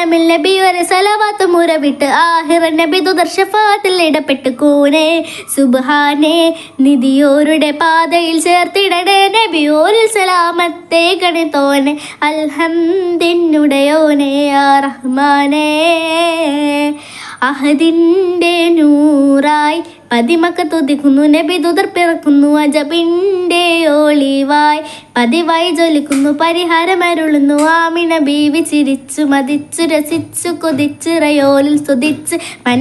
ആലമിൽ നബി ഒരു സലവാത്ത് മുറവിട്ട് ആഹിറ നബി ദുദർശഫാത്തിൽ ഇടപെട്ട് കൂനെ സുബ്ഹാനെ നിധിയോരുടെ പാതയിൽ ചേർത്തിടണേ നബിയോരിൽ സലാമത്തെ കണിത്തോനെ അൽഹംദിനുടയോനെ യാ റഹ്മാനേ അഹദിന്റെ നൂറായി പതിമക്ക തുതിക്കുന്നു നബി തുതർ പിറക്കുന്നു അജബിന്റെ ഒളിവായി പതിവായി ജ്വലിക്കുന്നു പരിഹാരമരുളുന്നു ആമിന ബീവി ചിരിച്ചു മതിച്ചു രസിച്ചു കൊതിച്ചു റയോലിൽ സ്തുതിച്ച്